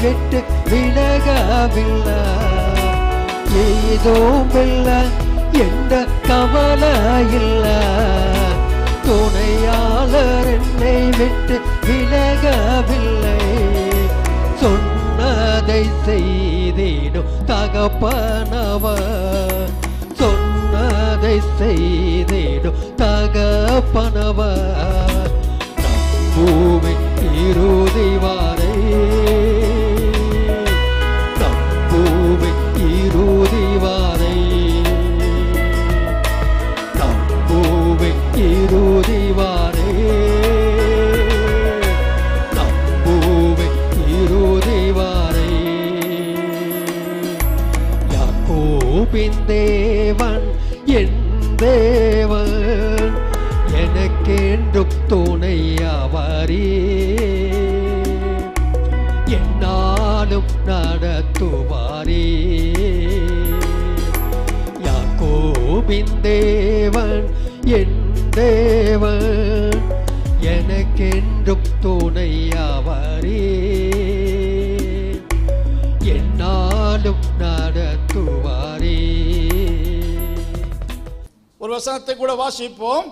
விட்டு விலகவில்லை ஏதோ இல்ல எந்த கவலை இல்ல துணையாளர் என்னை விட்டு விலகவில்லை சொன்னதை செய்திடும் தகப்பனவர் சொன்னதை செய்திடும் தகப்பனவர் நம்பூவி இறுதி வரை நம்பூவி இறுதி வரை நம்பூவி இறுதி வரை நம்பூவி இறுதி வரை யாக்கோபின் தேவன் என் தேவன் எனக்கென்றும் துணையவரே என்னாலும் நடத்துவாரே யாக்கோபின் தேவன் என் தேவன் எனக்கென்றும் துணையவரே என்னாலும் நடத்துவாரே ஒரு வசனத்தை கூட வாசிப்போம்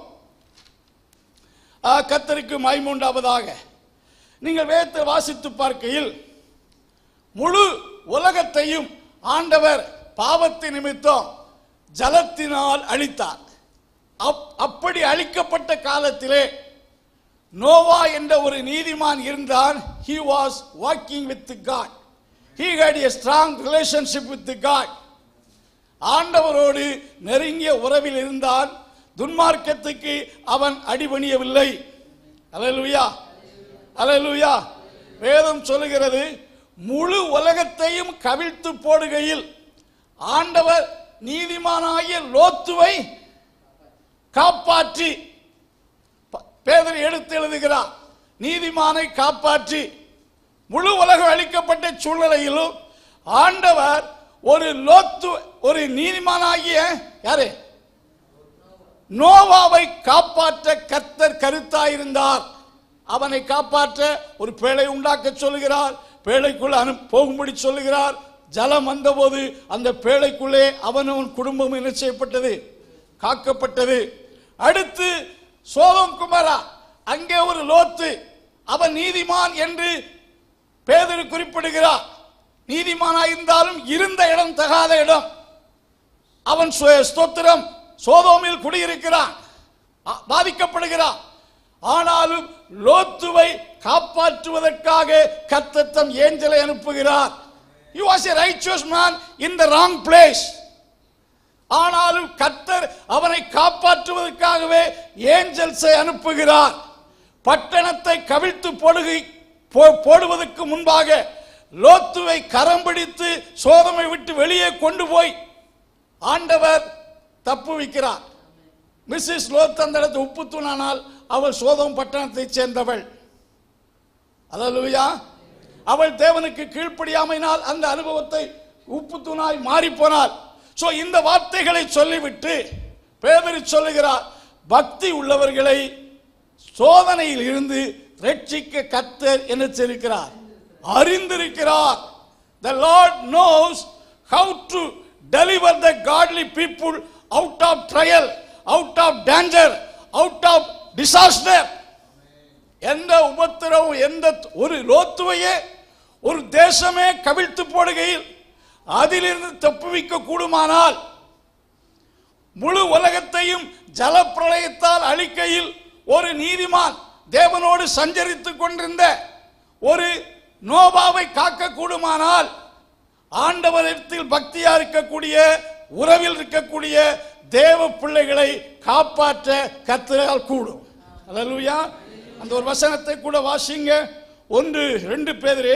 ஆ, கர்த்தருக்கு மைமூண்டாவதாக நீங்கள் வேதத்தை வாசித்து பார்க்கையில் முழு உலகத்தையும் ஆண்டவர் பாவத்தின் நிமித்தம் ஜலத்தினால் அழித்தார் அப்- அப்படி அழிக்கப்பட்ட காலத்திலே நோவா என்ற ஒரு நீதிமான் இருந்தான் he was walking with god he had a strong relationship with god ஆண்டவரோடு நெருங்கிய உறவில் இருந்தான் துன்மார்க்கத்துக்கு அவன் அடிபணியவில்லை அல்லேலூயா அல்லேலூயா வேதம் சொல்லுகிறது முழு உலகத்தையும் கவிழ்த்து போடுகையில் ஆண்டவர் நீதிமானாகிய லோத்துவை காப்பாற்றி ப- பேதர் எடுத்து எழுதுகிறார் நீதிமானை காப்பாற்றி முழு உலகம் அளிக்கப்பட்ட சூழ்நிலையிலும் ஆண்டவர் ஒரு லோத்து ஒரு நீதிமானாகிய யாரு நோவாவை காப்பாற்ற கர்த்தர் கருத்தாயிருந்தார் அவனை காப்பாற்ற ஒரு பேழை உண்டாக்க சொல்லுகிறார் பேழைக்குள் அனு போகும்படி சொல்லுகிறார் ஜலம் வந்தபோது அந்த பேழைக்குள்ளே அவனும் அவன் குடும்பமும் என்ன செய்யப்பட்டது காக்கப்பட்டது அடுத்து சோதம் குமாரா அங்கே ஒரு லோத்து அவன் நீதிமான் என்று பேதரு குறிப்பிடுகிறார் நீதிமானாயிருந்தாலும் இருந்த இடம் தகாத இடம் அவன் சு- ஸ்தோத்திரம் சோதோமில் குடியிருக்கிறான் அ- பாதிக்கப்படுகிறான் ஆனாலும் லோத்துவை காப்பாற்றுவதற்காக கத்தத்தம் ஏஞ்சலை அனுப்புகிறார் he was a righteous man in the wrong place ஆனாலும் கர்த்தர் அவனை காப்பாற்றுவதற்காகவே ஏஞ்சல்ஸை அனுப்புகிறார் பட்டணத்தை கவிழ்த்து போடுகை போ- போடுவதற்கு முன்பாக லோத்துவை கரம் பிடித்து சோதமை விட்டு வெளியே கொண்டு போய் ஆண்டவர் தப்பு வைக்கிறார் மிஸ்ஸஸ் லோத் அந்த இடத்து உப்பு தூணானால் அவள் சோதம் பட்டணத்தைச் சேர்ந்தவள் அல்லேலூயா அவள் தேவனுக்கு கீழ்ப்படியாமையினால் அந்த அனுபவத்தை உப்பு தூணாய் மாறி போனாள் சோ இந்த வார்த்தைகளை சொல்லிவிட்டு பேதரி சொல்லுகிறார் பக்தி உள்ளவர்களை சோதனையில் இருந்து ரட்சிக்க கத்தர் என்ன செய்திருக்கிறார் அறிந்திருக்கிறார் the lord knows how to deliver the godly people out of trial out of danger out of disaster எந்த உபத்திரவும் எந்த ஒரு லோத்துவையே ஒரு தேசமே கவிழ்த்து போடுகையில் அதிலிருந்து தப்புவிக்க கூடுமானால் முழு உலகத்தையும் ஜலப்பிரளயத்தால் அழிக்கையில் ஒரு நீதிமான் தேவனோடு சஞ்சரித்துக் கொண்டிருந்த ஒரு நோபாவை காக்க கூடுமானால் ஆண்டவரத்தில் பக்தியா இருக்கக்கூடிய உறவில் இருக்கக்கூடிய தேவ பிள்ளைகளை காப்பாற்ற கத்தரால் கூடும் அல்லேலூயா அந்த ஒரு வசனத்தை கூட வாசிங்க ஒன்று ரெண்டு பேரு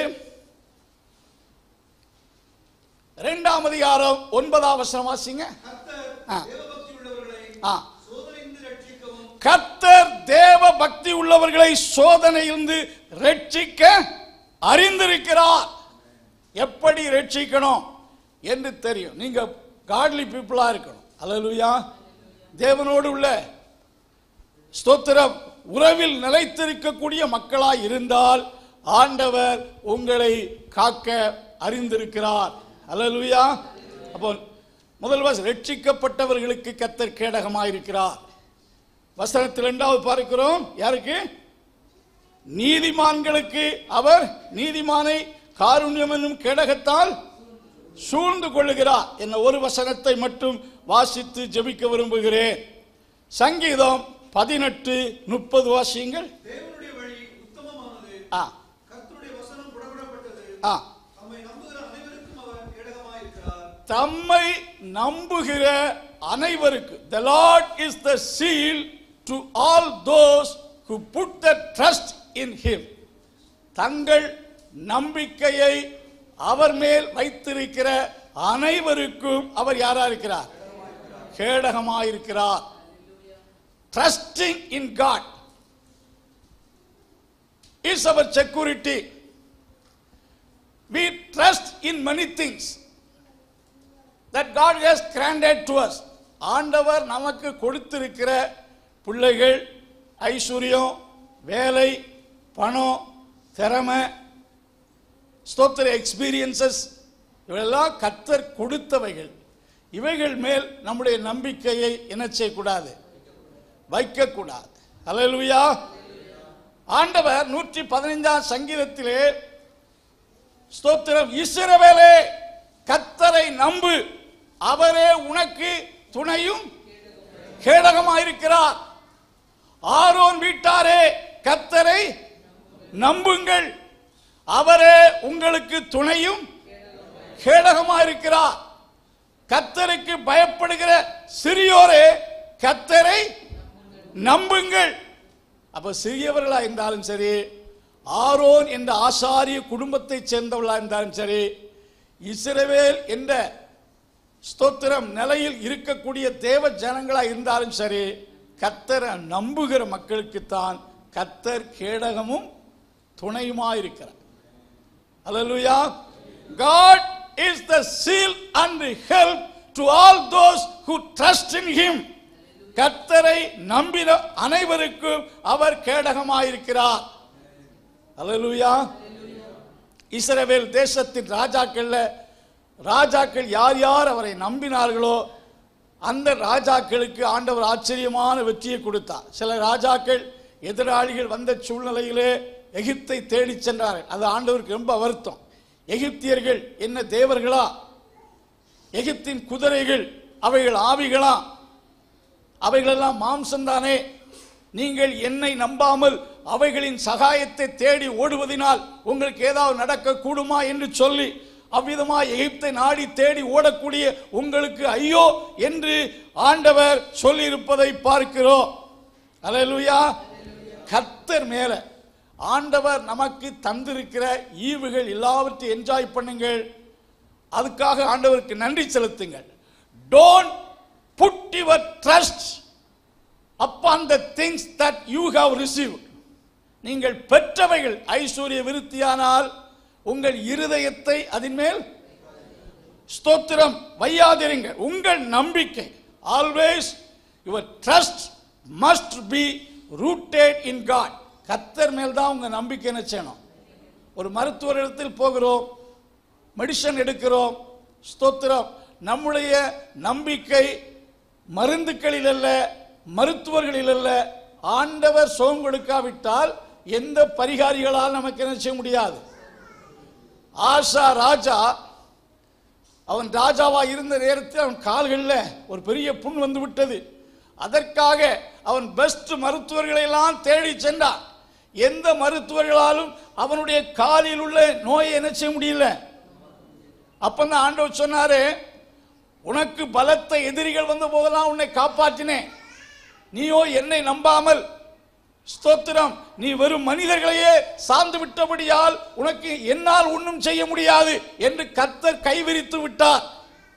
இரண்டாம் அதிகாரம் ஒன்பதாம் வசனம் வாசிங்க ஆ. ஆ. கர்த்தர் தேவ பக்தி உள்ளவர்களை சோதனையிலிருந்து ரட்சிக்க அறிந்திருக்கிறார் எப்படி ரட்சிக்கணும் என்று தெரியும் நீங்க காட்லி பீப்புளா இருக்கணும் அல்லேலூயா தேவனோடு உள்ள ஸ்தோத்திரம் உறவில் நிலைத்திருக்கக்கூடிய மக்களாய் இருந்தால் ஆண்டவர் உங்களை காக்க அறிந்திருக்கிறார் அல்லேலூயா அப்போ முதல் வசனம் ரட்சிக்கப்பட்டவர்களுக்கு கத்தர் கேடகமாயிருக்கிறார் வசனத்தில் இரண்டாவது பார்க்கிறோம் யாருக்கு நீதிமான்களுக்கு அவர் நீதிமானை காருண்யம் என்னும் கேடகத்தால் சூழ்ந்து கொள்ளுகிறார் என்ற ஒரு வசனத்தை மட்டும் வாசித்து ஜெபிக்க விரும்புகிறேன் சங்கீதம் பதினெட்டு முப்பது வாசியங்கள் தேவனுடைய வழி உத்தமமானது ஆ கர்த்தருடைய வசனம் புறப்படப்பட்டது ஆ நம்மை நம்புகிற அனைவருக்கும் அவர் கேடகமாயிருக்கிறார் தம்மை நம்புகிற அனைவருக்கு the lord is the seal to all those who put their trust in him தங்கள் நம்பிக்கையை அவர் மேல் வைத்திருக்கிற அனைவருக்கும் அவர் யாரா இருக்கிறார் கேடகமாயிருக்கிறார் trusting in god is our security we trust in many things that God has granted to us. ஆண்டவர் நமக்கு கொடுத்திருக்கிற பிள்ளைகள் ஐஸ்வர்யம் வேலை பணம் திறமை ஸ்தோத்திர எக்ஸ்பீரியன்சஸ் இவையெல்லாம் கத்தர் கொடுத்தவைகள் இவைகள் மேல் நம்முடைய நம்பிக்கையை என்ன செய்யக்கூடாது வைக்கக்கூடாது அல்லேலூயா ஆண்டவர் நூற்றி பதினைந்தாம் சங்கீதத்திலே ஸ்தோத்திரம் இஸ்ரவேலே கத்தரை நம்பு அவரே உனக்கு துணையும் கேடகமாயிருக்கிறார் ஆரோன் வீட்டாரே கத்தரை நம்புங்கள் அவரே உங்களுக்கு துணையும் கேடகமாயிருக்கிறார் கத்தருக்கு பயப்படுகிற சிறியோரே கத்தரை நம்புங்கள் அப்ப சிறியவர்களா இருந்தாலும் சரி ஆரோன் என்ற ஆசாரிய குடும்பத்தை சேர்ந்தவர்களா இருந்தாலும் சரி இஸ்ரவேல் என்ற ஸ்தோத்திரம் நிலையில் இருக்கக்கூடிய தேவ ஜனங்களா இருந்தாலும் சரி கத்தரை நம்புகிற மக்களுக்குத்தான் கத்தர் கேடகமும் துணையுமா இருக்கிறார் Hallelujah. God is the seal and help to all those who trust in him. கர்த்தரை நம்பின அனைவருக்கும் அவர் கேடகமாயிருக்கிறார் அல்லேலூயா இஸ்ரவேல் தேசத்தின் ராஜாக்கள்ல ராஜாக்கள் யார் யார் அவரை நம்பினார்களோ அந்த ராஜாக்களுக்கு ஆண்டவர் ஆச்சரியமான வெற்றியை கொடுத்தார் சில ராஜாக்கள் எதிராளிகள் வந்த சூழ்நிலையிலே எகிப்தை தேடிச் சென்றார்கள் அது ஆண்டவருக்கு ரொம்ப வருத்தம் எகிப்தியர்கள் என்ன தேவர்களா எகிப்தின் குதிரைகள் அவைகள் ஆவிகளா அவைகளெல்லாம் மாம்சம்தானே நீங்கள் என்னை நம்பாமல் அவைகளின் சகாயத்தை தேடி ஓடுவதினால் உங்களுக்கு ஏதாவது நடக்க கூடுமா என்று சொல்லி அவ்விதமாய் எகிப்தை நாடி தேடி ஓடக்கூடிய உங்களுக்கு ஐயோ என்று ஆண்டவர் சொல்லியிருப்பதை பார்க்கிறோம் அல்லேலூயா கர்த்தர் மேல ஆண்டவர் நமக்கு தந்திருக்கிற ஈவுகள் எல்லாவற்றையும் என்ஜாய் பண்ணுங்கள் அதுக்காக ஆண்டவருக்கு நன்றி செலுத்துங்கள் don't put your trust upon the things that you have receive நீங்கள் பெற்றவைகள் ஐஸ்வர்ய விருத்தியானால் உங்கள் இருதயத்தை அதன் மேல் ஸ்தோத்திரம் வையாதிருங்க உங்கள் நம்பிக்கை always your trust must be rooted in God கத்தர் மேல் தான் உங்க நம்பிக்கை என்ன செய்யணும் ஒரு மருத்துவர் இடத்தில் போகிறோம் மெடிசன் எடுக்கிறோம் ஸ்தோத்திரம் நம்முடைய நம்பிக்கை மருந்துகளில் அல்ல மருத்துவர்களில் அல்ல ஆண்டவர் சுகம் கொடுக்காவிட்டால் எந்த பரிகாரிகளால் நமக்கு என்ன செய்ய முடியாது ஆஷா ராஜா அவன் ராஜாவா இருந்த நேரத்தில் அவன் கால்களில் ஒரு பெரிய புண் வந்து விட்டது அதற்காக அவன் பெஸ்ட் மருத்துவர்களை எல்லாம் தேடி சென்றான் எந்த மருத்துவர்களாலும் அவனுடைய காலில் உள்ள நோயை என்ன செய்ய முடியல அப்பதான் ஆண்டவர் சொன்னாரு உனக்கு பலத்த எதிரிகள் வந்த போதெல்லாம் உன்னை காப்பாற்றினேன் நீயோ என்னை நம்பாமல் ஸ்தோத்திரம் நீ வெறும் மனிதர்களையே சார்ந்து விட்டபடியால் உனக்கு என்னால் ஒன்றும் செய்ய முடியாது என்று கர்த்தர் கைவிரித்து விட்டார்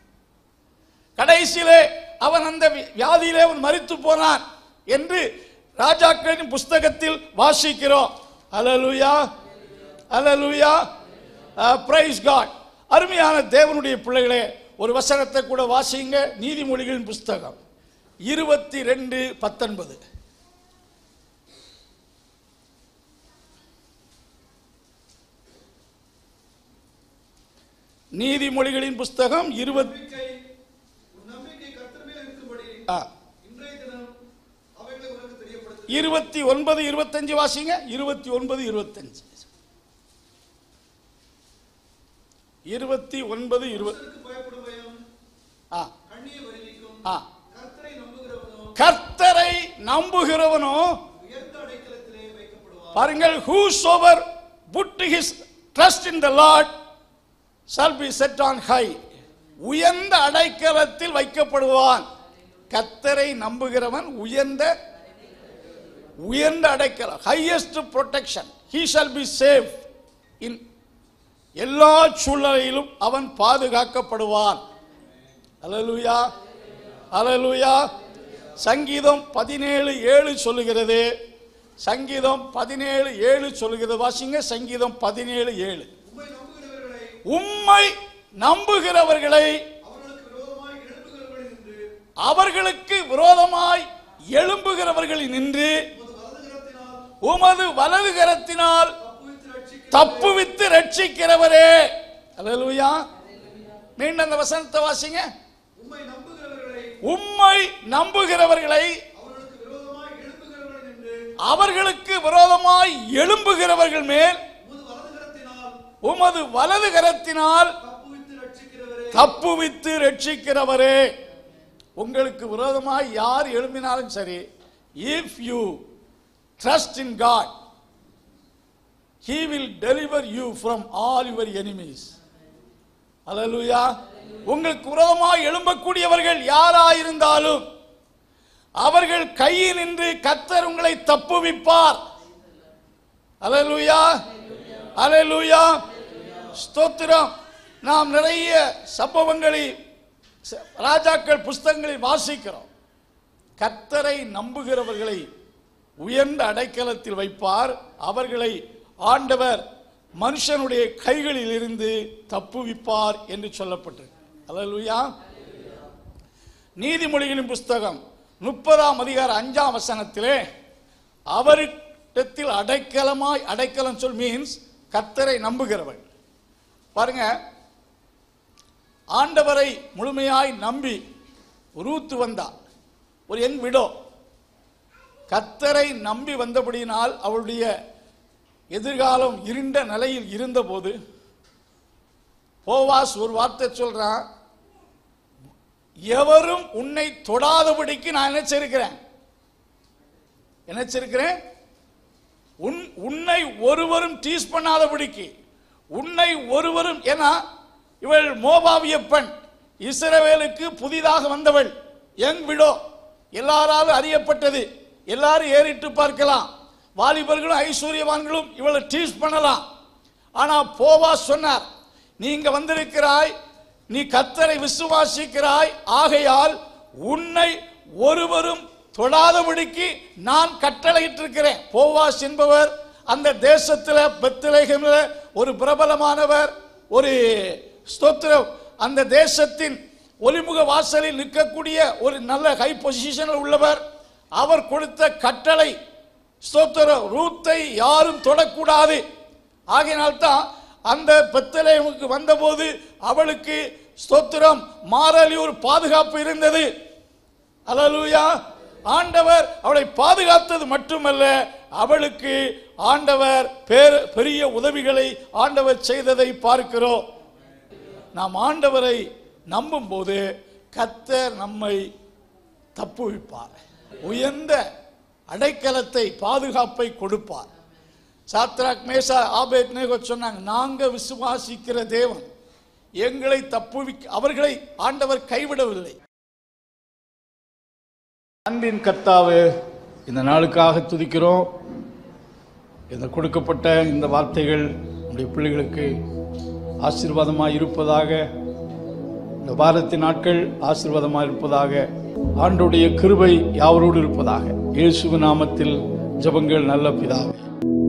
கடைசியிலே அவன் அந்த வி- வியாதியிலே அவன் மரித்து போனான் என்று ராஜாக்களின் புஸ்தகத்தில் வாசிக்கிறோம் அலலுயா அலலுயா பிரைஸ் காட் அருமையான தேவனுடைய பிள்ளைகளே ஒரு வசனத்தை கூட வாசிங்க நீதிமொழிகளின் புஸ்தகம் இருபத்தி ரெண்டு பத்தொன்பது நீதிமொழிகளின் புஸ்தகம் இருபத்தி நம்பிக்கை உன் நம்பிக்கை கர்த்தர் மேல் இருக்கும்படி ஆ, இன்றைய தினம் அவைகளை உனக்கு தெரியப்படுத்து இருபத்தி ஒன்பது இருபத்தஞ்சு வாசிங்க இருபத்தி ஒன்பது இருபத்தஞ்சு இருபத்தி ஒன்பது இருபது கர்த்தருக்கு பயப்படும் பயம் ஆ கண்ணியை வருவிக்கும் ஆ கர்த்தரை நம்புகிறவனோ கர்த்தரை நம்புகிறவனோ உயர்ந்த அடைக்கலத்திலே வைக்கப்படுவான் பாருங்கள் whosoever put his trust in the lord shall be set on high உயர்ந்த அடைக்கலத்தில் வைக்கப்படுவான் கர்த்தரை நம்புகிறவன் உயர்ந்த உயர்ந்த அடைக்கலம் highest protection he shall be safe in எல்லா சூழ்நிலையிலும் அவன் பாதுகாக்கப்படுவான் அல்லேலூயா அல்லேலூயா சங்கீதம் பதினேழு ஏழு சொல்லுகிறது சங்கீதம் பதினேழு ஏழு சொல்லுகிறது வாசிங்க சங்கீதம் பதினேழு ஏழு உம்மை நம்புகிறவர்களை உம்மை நம்புகிறவர்களை அவர்களுக்கு விரோதமாய் எழுப்புகிறவர்களை அவர்களுக்கு விரோதமாய் எழும்புகிறவர்கள் நின்று நின்று உமது வலது கரத்தினால் உமது வலது கரத்தினால் தப்புவித்து தப்புவித்து ரட்சிக்க ரட்சிக்கிறவரே அல்லேலூயா மீண்டும் அந்த வசனத்தை வாசிங்க உம்மை நம்புகிறவர்களை உம்மை நம்புகிறவர்களை அவர்களுக்கு விரோதமாய் எழுப்புகிறவர்கள் நின்று அவர்களுக்கு விரோதமாய் எழும்புகிறவர்கள் மேல் உமது வலது கரத்தினால் உமது வலது கரத்தினால் தப்புவித்து ரட்சிக்கிறவரே தப்புவித்து ரட்சிக்கிறவரே உங்களுக்கு விரோதமாய் யார் எழும்பினாலும் சரி if you trust in God he will deliver you from all your enemies அல்லேலூயா உங்களுக்கு விரோதமாய் எழும்பக்கூடியவர்கள் யாராயிருந்தாலும் அவர்கள் கையில் நின்று கத்தர் உங்களை தப்புவிப்பார் அல்லேலூயா அல்லேலூயா ஸ்தோத்திரம் நாம் நிறைய சம்பவங்களை ச- ராஜாக்கள் புஸ்தகங்களில் வாசிக்கிறோம் கர்த்தரை நம்புகிறவர்களை உயர்ந்த அடைக்கலத்தில் வைப்பார் அவர்களை ஆண்டவர் மனுஷனுடைய கைகளில் இருந்து தப்புவிப்பார் என்று சொல்லப்பட்டிருக்கு அல்லேலூயா நீதிமொழிகளின் புஸ்தகம் முப்பதாம் அதிகார அஞ்சாம் வசனத்திலே அவரிடத்தில் அடைக்கலமாய் அடைக்கலம் சொல் மீன்ஸ் கர்த்தரை நம்புகிறவள் பாருங்க ஆண்டவரை முழுமையாய் நம்பி ரூத்து வந்தார் ஒரு என் விடோ கர்த்தரை நம்பி வந்தபடியினால் அவளுடைய எதிர்காலம் இருண்ட நிலையில் இருந்தபோது போவாஸ் ஒரு வார்த்தை சொல்றான் எவரும் உன்னை தொடாதபடிக்கு நான் நினைச்சிருக்கிறேன் நினைச்சிருக்கிறேன் உன் உன்னை ஒருவரும் டீஸ் பண்ணாதபடிக்கு உன்னை ஒருவரும் ஏன்னா இவள் மோபாவிய பெண் இஸ்ரவேலுக்கு புதிதாக வந்தவள் யங் விடோ எல்லாராலும் அறியப்பட்டது எல்லாரும் ஏறிட்டு பார்க்கலாம் வாலிபர்களும் ஐஸ்வர்யவான்களும் இவளை டீஸ் பண்ணலாம் ஆனா போவா சொன்னார் நீங்க வந்திருக்கிறாய் நீ கத்தரை விசுவாசிக்கிறாய் ஆகையால் உன்னை ஒருவரும் தொடாதபடிக்கு நான் கட்டளையிட்டிருக்கிறேன் போவாஸ் என்பவர் அந்த தேசத்தில் பெத்திலேகம்ல ஒரு பிரபலமானவர் ஒரு ஸ்தோத்திரம் அந்த தேசத்தின் ஒலிமுக வாசலில் நிற்கக்கூடிய ஒரு நல்ல ஹை பொசிஷனில் உள்ளவர் அவர் கொடுத்த கட்டளை ஸ்தோத்திரம் ரூத்தை யாரும் தொடக்கூடாது ஆகையினால்தான் அந்த பெத்தலேமுக்கு வந்தபோது அவளுக்கு ஸ்தோத்திரம் மாறலி ஒரு பாதுகாப்பு இருந்தது அல்லேலூயா ஆண்டவர் அவளை பாதுகாத்தது மட்டுமல்ல அவளுக்கு ஆண்டவர் பேர் பெரிய உதவிகளை ஆண்டவர் செய்ததை பார்க்கிறோம் நாம் ஆண்டவரை நம்பும்போது கத்தர் நம்மை தப்புவிப்பார் உயர்ந்த அடைக்கலத்தை பாதுகாப்பை கொடுப்பார் சாத்ராக் மேசா ஆபேத் நேகோ சொன்னாங்க நாங்க விசுவாசிக்கிற தேவன் எங்களை தப்புவிக்க அவர்களை ஆண்டவர் கைவிடவில்லை அன்பின் கர்த்தாவே இந்த நாளுக்காக துதிக்கிறோம் இந்த கொடுக்கப்பட்ட இந்த வார்த்தைகள் நம்முடைய பிள்ளைகளுக்கு ஆசீர்வாதமாக இருப்பதாக இந்த வாரத்தின் நாட்கள் ஆசீர்வாதமாக இருப்பதாக ஆண்டுடைய கிருபை யாவரோடு இருப்பதாக இயேசு நாமத்தில் ஜெபங்கள் நல்ல பிதாவே